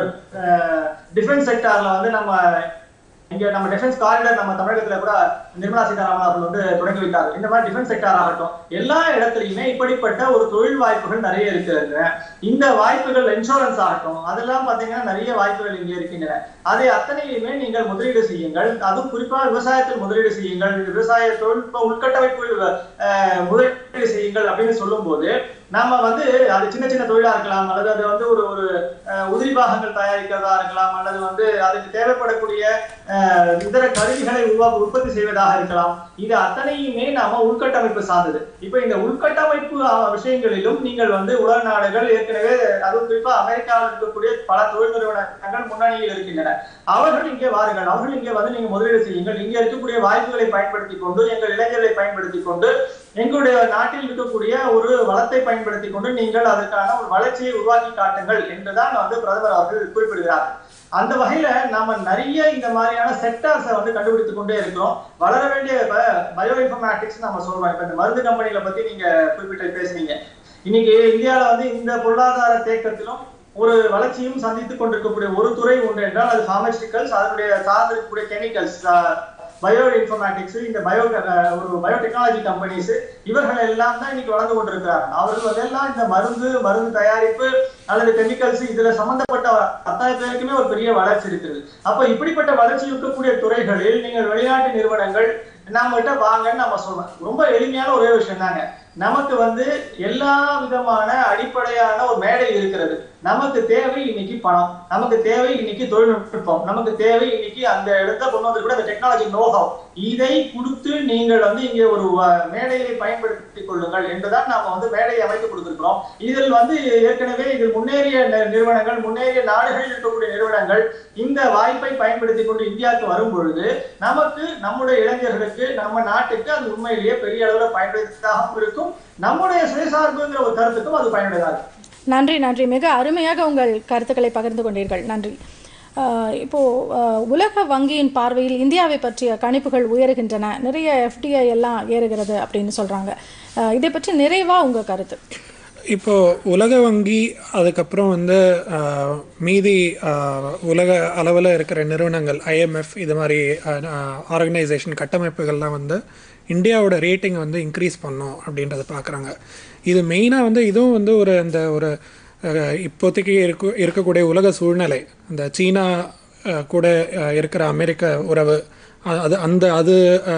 டிஃபென்ஸ் செக்டார்ல வந்து நம்ம இங்க நம்ம டிஃபென்ஸ் காரிடர் நம்ம தமிழகத்துல கூட நிர்மலா சீதாராமன் அவர்கள் வந்து தொடங்கி வைத்தார் இந்த மாதிரி டிஃபென்ஸ் செக்டார் ஆகட்டும் எல்லா இடத்துலயுமே இப்படிப்பட்ட ஒரு தொழில் வாய்ப்புகள் நிறைய இருக்கிறது இந்த வாய்ப்புகள் இன்சூரன்ஸ் ஆகட்டும் அதெல்லாம் பாத்தீங்கன்னா நிறைய வாய்ப்புகள் இங்கே இருக்கின்றன அதை அத்தனையுமே நீங்கள் முதலீடு செய்யுங்கள் அதுவும் குறிப்பா விவசாயத்தில் முதலீடு செய்யுங்கள் விவசாய தொழில்நுட்ப உள்கட்டமைப்பு அஹ், முதலீடு செய்யுங்கள் அப்படின்னு சொல்லும்போது நாம வந்து அது சின்ன சின்ன தொழிலா இருக்கலாம் அல்லது அது வந்து ஒரு ஒரு அஹ், உதிரி பாகங்கள் தயாரிக்கிறதா இருக்கலாம் அல்லது வந்து அதுக்கு தேவைப்படக்கூடிய அஹ், இதர கருவிகளை உருவாக்க உற்பத்தி செய்வதாக இருக்கலாம் இது அத்தனையுமே நாம உள்கட்டமைப்பு சார்ந்தது இப்ப இந்த உள்கட்டமைப்பு அஹ், விஷயங்களிலும் நீங்கள் வந்து உலக நாடுகள் ஏற்கனவே அதுவும் குறிப்பா அமெரிக்காவில் இருக்கக்கூடிய பல தொழில் நிறுவனங்கள் முன்னணியில் இருக்கின்றன அவர்கள் இங்கே வாருங்கள் அவர்கள் இங்கே வந்து நீங்க முதலீடு செய்யுங்கள் இங்க இருக்கக்கூடிய வாய்ப்புகளை பயன்படுத்தி கொண்டு எங்கள் இளைஞர்களை பயன்படுத்தி கொண்டு எங்களுடைய நாட்டில் இருக்கக்கூடிய ஒரு வளத்தை பயன்படுத்தி கொண்டு நீங்கள் அதற்கான ஒரு வளர்ச்சியை உருவாக்கி காட்டுங்கள் என்றுதான் வந்து பிரதமர் அவர்கள் குறிப்பிடுகிறார் அந்த வகையில நாம நிறைய இந்த மாதிரியான செக்டார்ஸை வந்து கண்டுபிடித்துக் கொண்டே இருக்கிறோம் வளர வேண்டிய பயோ இன்ஃபர்மேட்டிக்ஸ் நம்ம சொல்றோம் இப்ப இந்த மருந்து கம்பெனிகளை பத்தி நீங்க குறிப்பிட்டு பேசுனீங்க இன்னைக்கு இந்தியால வந்து இந்த பொருளாதார தேக்கத்திலும் ஒரு வளர்ச்சியும் சந்தித்துக் கொண்டிருக்கக்கூடிய ஒரு துறை உண்டு என்றால் அது பார்மசிட்டிக்கல்ஸ் அதனுடைய சார்ந்திருக்கக்கூடிய கெமிக்கல்ஸ் பயோ இன்ஃபர்மேட்டிக்ஸ் இந்த பயோ ஒரு பயோடெக்னாலஜி கம்பெனிஸ் இவர்கள் எல்லாம் தான் இன்னைக்கு வளர்ந்து கொண்டிருக்கிறாங்க அவர்கள் எல்லாம் இந்த மருந்து மருந்து தயாரிப்பு அல்லது கெமிக்கல்ஸ் இதுல சம்பந்தப்பட்ட அத்தனை பேருக்குமே ஒரு பெரிய வளர்ச்சி இருக்குது அப்ப இப்படிப்பட்ட வளர்ச்சி இருக்கக்கூடிய துறைகளில் நீங்கள் வெளிநாட்டு நிறுவனங்கள் நம்ம கிட்ட வாங்கன்னு நம்ம சொல்றோம் ரொம்ப எளிமையான ஒரே விஷயம் தாங்க நமக்கு வந்து எல்லா விதமான அடிப்படையான ஒரு மேடை இருக்கிறது நமக்கு தேவை இன்னைக்கு பணம் நமக்கு தேவை இன்னைக்கு தொழில்நுட்பம் நமக்கு தேவை இன்னைக்கு அந்த இடத்த கொண்டு வந்து கூட அந்த டெக்னாலஜி நோஹவ் இதை கொடுத்து நீங்கள் வந்து இங்கே ஒரு வ- மேடையை பயன்படுத்திக் கொள்ளுங்கள் என்றுதான் நாம வந்து மேடையை அமைத்து கொடுத்திருக்கிறோம் இதில் வந்து ஏற்கனவே இதில் முன்னேறிய நி- நிறுவனங்கள் முன்னேறிய நாடுகளில் இருக்கக்கூடிய நிறுவனங்கள் இந்த வாய்ப்பை பயன்படுத்தி கொண்டு இந்தியாவுக்கு வரும் பொழுது நமக்கு நம்முடைய இளைஞர்களுக்கு நம்ம நாட்டுக்கு அது உண்மையிலேயே பெரிய அளவில் பயன்படுத்ததாகவும் இருக்கும் நம்முடைய சுயசார்புங்கிற ஒரு கருத்துக்கும் அது பயனுள்ளதாக இருக்கும் நன்றி நன்றி மிக அருமையாக உங்கள் கருத்துக்களை பகிர்ந்து கொண்டீர்கள் நன்றி ஆஹ் இப்போ ஆஹ் உலக வங்கியின் பார்வையில் இந்தியாவை பற்றிய கணிப்புகள் உயருகின்றன நிறைய எஃப்டிஐ எல்லாம் ஏறுகிறது அப்படின்னு சொல்றாங்க ஆஹ் இதை பற்றி நிறைவா உங்க கருத்து இப்போ உலக வங்கி அதுக்கப்புறம் வந்து ஆஹ், மீதி ஆஹ், உலக அளவில் இருக்கிற நிறுவனங்கள் ஐஎம்எஃப் இது மாதிரி ஆர்கனைசேஷன் கட்டமைப்புகள்லாம் வந்து இந்தியாவோட ரேட்டிங் வந்து இன்க்ரீஸ் பண்ணும் அப்படின்றத பார்க்குறாங்க இது மெயினாக வந்து இதுவும் வந்து ஒரு அந்த ஒரு ஆஹ், இப்போதைக்கு இருக்க இருக்கக்கூடிய உலக சூழ்நிலை இந்த சீனா ஆஹ், கூட ஆஹ், இருக்கிற அமெரிக்க உறவு அ- அது அந்த அது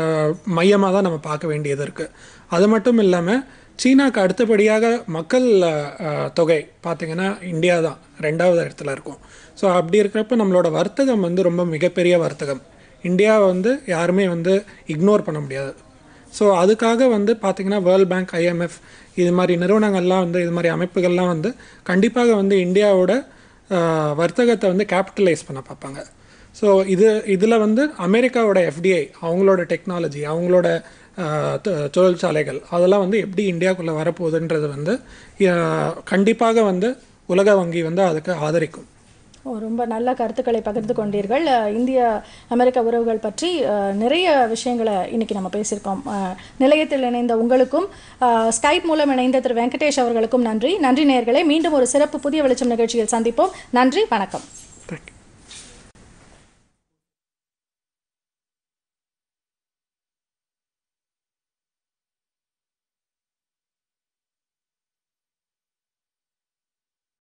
மையமாக தான் நம்ம பார்க்க வேண்டியது இருக்குது அது மட்டும் இல்லாமல் சீனாக்கு அடுத்தபடியாக மக்கள் அஹ், தொகை பார்த்திங்கன்னா இந்தியா தான் ரெண்டாவது இடத்துல இருக்கும் ஸோ அப்படி இருக்கிறப்ப நம்மளோட வர்த்தகம் வந்து ரொம்ப மிகப்பெரிய வர்த்தகம் இந்தியாவை வந்து யாருமே வந்து இக்னோர் பண்ண முடியாது ஸோ அதுக்காக வந்து பார்த்திங்கன்னா வேர்ல்ட் பேங்க் ஐஎம்எஃப் இது மாதிரி நிறுவனங்கள்லாம் வந்து இது மாதிரி அமைப்புகள்லாம் வந்து கண்டிப்பாக வந்து இந்தியாவோட அஹ், வர்த்தகத்தை வந்து கேபிட்டலைஸ் பண்ண பார்ப்பாங்க ஸோ இது இதில் வந்து அமெரிக்காவோட எஃப்டிஐ அவங்களோட டெக்னாலஜி அவங்களோட ஆஹ், தொ- தொழிற்சாலைகள் அதெல்லாம் வந்து எப்படி இந்தியாவுக்குள்ளே வரப்போகுதுன்றது வந்து ஆஹ், கண்டிப்பாக வந்து உலக வங்கி வந்து அதுக்கு ஆதரிக்கும் ஓ, ரொம்ப நல்ல கருத்துக்களை பகிர்ந்து கொண்டீர்கள் அஹ், இந்திய அமெரிக்க உறவுகள் பற்றி அஹ், நிறைய விஷயங்களை இன்னைக்கு நம்ம பேசியிருக்கோம் அஹ், நிலையத்தில் இணைந்த உங்களுக்கும் அஹ், ஸ்கைப் மூலம் இணைந்த திரு வெங்கடேஷ் அவர்களுக்கும் நன்றி நன்றி நேயர்களே மீண்டும் ஒரு சிறப்பு புதிய வெளிச்சம் நிகழ்ச்சியில் சந்திப்போம் நன்றி வணக்கம்